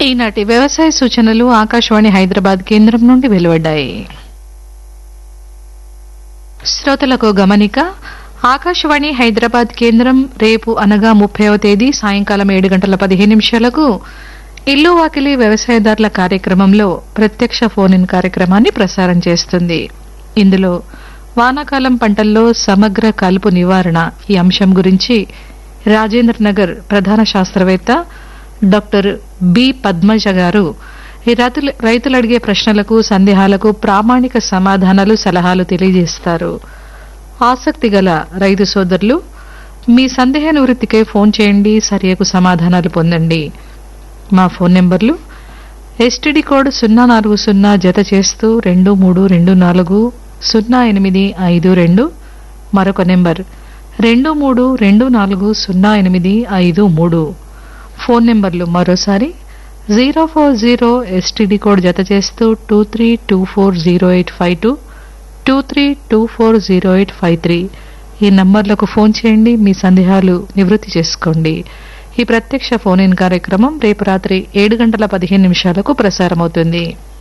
ఈనాటి వ్యవసాయ సూచనలు ఆకాశవాణి హైదరాబాద్ కేంద్రం నుండి వెలువడ్డాయి శ్రోతలకు గమనిక ఆకాశవాణి హైదరాబాద్ కేంద్రం రేపు అనగా ముప్పైవ తేదీ సాయంకాలం ఏడు గంటల పదిహేను నిమిషాలకు ఇల్లు వాకిలి వ్యవసాయదారుల కార్యక్రమంలో ప్రత్యక్ష ఫోన్ ఇన్ కార్యక్రమాన్ని ప్రసారం చేస్తుంది ఇందులో వానాకాలం పంటల్లో సమగ్ర కలుపు నివారణ ఈ అంశం గురించి రాజేంద్ర నగర్ ప్రధాన శాస్త్రవేత్త డాక్టర్ బి పద్మజ గారు ఈ రైతులు రైతులు అడిగే ప్రశ్నలకు సందేహాలకు ప్రామాణిక సమాధానాలు సలహాలు తెలియజేస్తారు ఆసక్తి గల రైతు సోదరులు మీ సందేహ నివృత్తికై ఫోన్ చేయండి సరియకు సమాధానాలు పొందండి మా ఫోన్ నెంబర్లు ఎస్టీడీ కోడ్ సున్నా నాలుగు సున్నా జత చేస్తూ రెండు మూడు రెండు నాలుగు సున్నా ఎనిమిది ఐదు రెండు మరొక నెంబర్ రెండు మూడు రెండు నాలుగు సున్నా ఎనిమిది ఐదు మూడు ఫోన్ నెంబర్లు మరోసారి zero four zero STD code జత చేస్తూ two three two four zero eight five two two three two four zero eight five three ఈ నంబర్లకు ఫోన్ చేయండి మీ సందేహాలు నివృత్తి చేసుకోండి ఈ ప్రత్యక్ష ఫోన్ ఇన్ కార్యక్రమం రేపు రాత్రి ఏడు గంటల పదిహేను నిమిషాలకు ప్రసారమవుతుంది